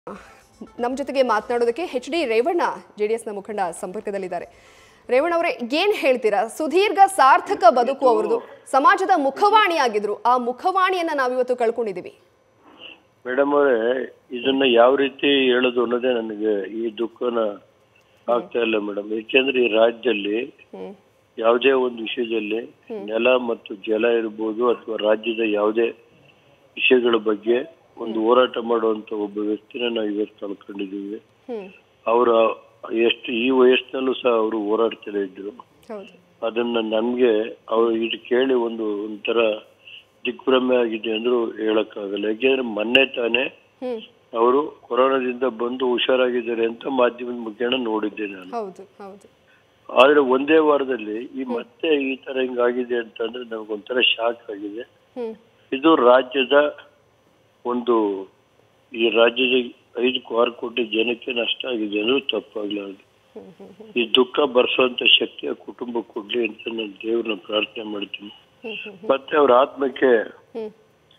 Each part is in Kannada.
ನಮ್ಮ ಜೊತೆಗೆ ಮಾತನಾಡೋದಕ್ಕೆ H D Revanna J D ಎಸ್ನ ಮುಖಂಡ ಸಂಪರ್ಕದಲ್ಲಿದ್ದಾರೆ ರೇವಣ್ಣ ಅವರೇ ಏನ್ ಹೇಳ್ತೀರಾ ಸುದೀರ್ಘ ಸಾರ್ಥಕ ಬದುಕು ಅವ್ರದ್ದು ಸಮಾಜದ ಮುಖವಾಣಿ ಆಗಿದ್ರು ಆ ಮುಖವಾಣಿಯನ್ನ ನಾವಿವತ್ತು ಕಳ್ಕೊಂಡಿದೀವಿ ಮೇಡಮ್ ಅವರೇ ಇದನ್ನ ಯಾವ ರೀತಿ ಹೇಳೋದು ಅನ್ನೋದೇ ನನಗೆ ಈ ದುಃಖನ ಆಗ್ತಾ ಇಲ್ಲ ಮೇಡಮ್ ಏಕೆಂದ್ರೆ ಈ ರಾಜ್ಯದಲ್ಲಿ ಹ್ಮ್ ಯಾವುದೇ ಒಂದು ವಿಷಯದಲ್ಲಿ ನೆಲ ಮತ್ತು ಜಲ ಇರ್ಬೋದು ಅಥವಾ ರಾಜ್ಯದ ಯಾವುದೇ ವಿಷಯಗಳ ಬಗ್ಗೆ ಒಂದು ಹೋರಾಟ ಮಾಡುವಂತ ಒಬ್ಬ ವ್ಯಕ್ತಿನ ನಾವು ಇವತ್ತು ಕಳ್ಕೊಂಡಿದ್ದೀವಿ ಹ್ಮ್ ಅವರ ಎಷ್ಟು ಈ ವಯಸ್ಸಿನಲ್ಲೂ ಸಹ ಅವರು ಹೋರಾಡ್ತಲೇ ಇದ್ರು ಹೌದು ಅದನ್ನ ನಮ್ಗೆ ಅವ್ರು ಇದು ಕೇಳಿ ಒಂದು ಒಂಥರ ದಿಗ್ಭ್ರಮೆ ಆಗಿದೆ ಅಂದ್ರೂ ಹೇಳಕ್ಕಾಗಲ್ಲ ಯಾಕೆಂದ್ರೆ ಮೊನ್ನೆ ತಾನೇ ಹ್ಮ್ ಅವರು ಕೊರೋನಾದಿಂದ ಬಂದು ಹುಷಾರಾಗಿದ್ದಾರೆ ಅಂತ ಮಾಧ್ಯಮದ ಮುಖೇನ ನೋಡಿದ್ದೆ ನಾನು ಹೌದು ಹೌದು ಆದ್ರೆ ಒಂದೇ ವಾರದಲ್ಲಿ ಈ ಮತ್ತೆ ಈ ತರ ಹಿಂಗಾಗಿದೆ ಅಂತಂದ್ರೆ ನಮ್ಗೊಂಥರ ಶಾಕ್ ಆಗಿದೆ ಹ್ಮ್ ಇದು ರಾಜ್ಯದ ಒಂದು ಈ ರಾಜ್ಯದ ಐದು ಆರು ಕೋಟಿ ಜನಕ್ಕೆ ನಷ್ಟ ಆಗಿದೆ ಅಂದ್ರೆ ತಪ್ಪಾಗ್ಲಾರ್ದು ಹ್ಮ್ ಹ್ಮ್ ಹ್ಮ್ ಈ ದುಃಖ ಬರ್ಸೋಂತ ಶಕ್ತಿ ಆ ಕುಟುಂಬ ಕೊಡ್ಲಿ ಅಂತ ನಾನು ದೇವ್ರನ್ನ ಪ್ರಾರ್ಥನೆ ಮಾಡ್ತೀನಿ ಹ್ಮ್ ಹ್ಮ್ ಮತ್ತೆ ಅವ್ರ ಆತ್ಮಕ್ಕೆ ಹ್ಮ್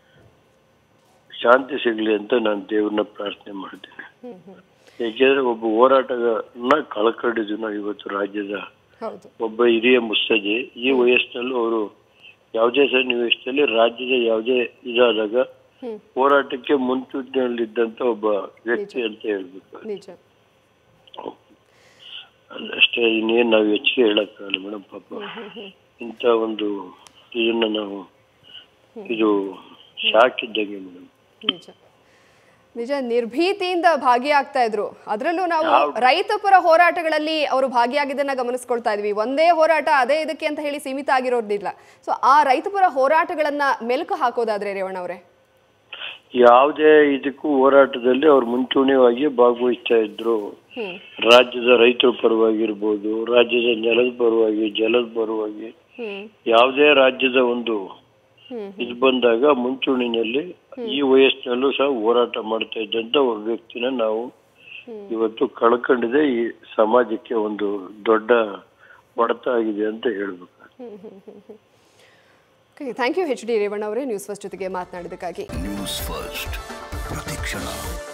ಶಾಂತಿ ಸಿಗ್ಲಿ ಅಂತ ನಾನು ದೇವ್ರನ್ನ ಪ್ರಾರ್ಥನೆ ಮಾಡ್ತೀನಿ ಹ್ಮ್ ಹ್ಮ್ ಯಾಕೆಂದ್ರೆ ಒಬ್ಬ ಹೋರಾಟಗಾರನ ಕಳ್ಕೊಂಡಿದ್ವಿ ನಾವು ಇವತ್ತು ರಾಜ್ಯದ ಹೌದು ಒಬ್ಬ ಹಿರಿಯ ಮುತ್ಸದ್ದಿ ಈ ವಯಸ್ಸಿನಲ್ಲೂ ಅವರು ಯಾವುದೇ ಸನ್ನಿವೇಶದಲ್ಲಿ ರಾಜ್ಯದ ಯಾವುದೇ ಇದಾದಾಗ ಹ್ಮ್ ಹೋರಾಟಕ್ಕೆ ಮುನ್ಸೂಚನೆಯಲ್ಲಿದ್ದಂತ ಒಬ್ಬ ವ್ಯಕ್ತಿ ಅಂತ ಹೇಳ್ಬೇಕು ನಿಜ ಅಷ್ಟೇ ಇನ್ನೇನ್ ನಾವು ಹೆಚ್ಚಿಗೆ ಹೇಳಕ್ಕಾಗಲ್ಲ ಮೇಡಮ್ ಪಾಪ ಹ್ಮ್ ಹ್ಮ್ ಇಂಥ ಒಂದು ಇದನ್ನ ನಾವು ಇದು ಶಾಕ್ ಇದ್ದಂಗೆ ಮೇಡಮ್ ನಿಜ ನಿಜ ನಿರ್ಭೀತಿಯಿಂದ ಭಾಗಿಯಾಗ್ತಾ ಇದ್ರು ಅದರಲ್ಲೂ ನಾವು ರೈತ ಪರ ಹೋರಾಟಗಳಲ್ಲಿ ಅವರು ಭಾಗಿಯಾಗಿದ್ದನ್ನ ಗಮನಿಸ್ಕೊಳ್ತಾ ಇದ್ವಿ ಒಂದೇ ಹೋರಾಟ ಅದೇ ಇದಕ್ಕೆ ಅಂತ ಹೇಳಿ ಸೀಮಿತ ಆಗಿರೋದಿಲ್ಲ ಸೊ ಆ ರೈತ ಪರ ಹೋರಾಟಗಳನ್ನ ಮೆಲುಕು ಹಾಕೋದಾದ್ರೆ ರೇವಣ್ಣ ಅವರೇ ಯಾವುದೇ ಇದಕ್ಕೂ ಹೋರಾಟದಲ್ಲಿ ಅವ್ರು ಮುಂಚೂಣಿಯಾಗಿ ಭಾಗವಹಿಸ್ತಾ ಇದ್ರು ಹ್ಮ್ ರಾಜ್ಯದ ರೈತರ ಪರವಾಗಿರ್ಬೋದು ರಾಜ್ಯದ ನೆಲದ ಪರವಾಗಿ ಜಲದ ಪರವಾಗಿ ಹ್ಮ್ ಯಾವುದೇ ರಾಜ್ಯದ ಒಂದು ಹ್ಮ್ ಇದು ಬಂದಾಗ ಮುಂಚೂಣಿನಲ್ಲಿ ಈ ವಯಸ್ಸಿನಲ್ಲೂ ಸಹ ಹೋರಾಟ ಮಾಡ್ತಾ ಇದ್ದಂತ ಒಬ್ಬ ವ್ಯಕ್ತಿನ ನಾವು ಇವತ್ತು ಕಳ್ಕೊಂಡಿದೆ ಈ ಸಮಾಜಕ್ಕೆ ಒಂದು ದೊಡ್ಡ ಹೊಡೆತ ಆಗಿದೆ ಅಂತ ಹೇಳ್ಬೇಕು okay thank you H D Revanna ಅವರೇ ನ್ಯೂಸ್ ಫಸ್ಟ್ ಜೊತೆಗೆ ಮಾತನಾಡಿದ್ದಕ್ಕಾಗಿ ನ್ಯೂಸ್ ಫಸ್ಟ್ ಪ್ರತಿಕ್ಷಣ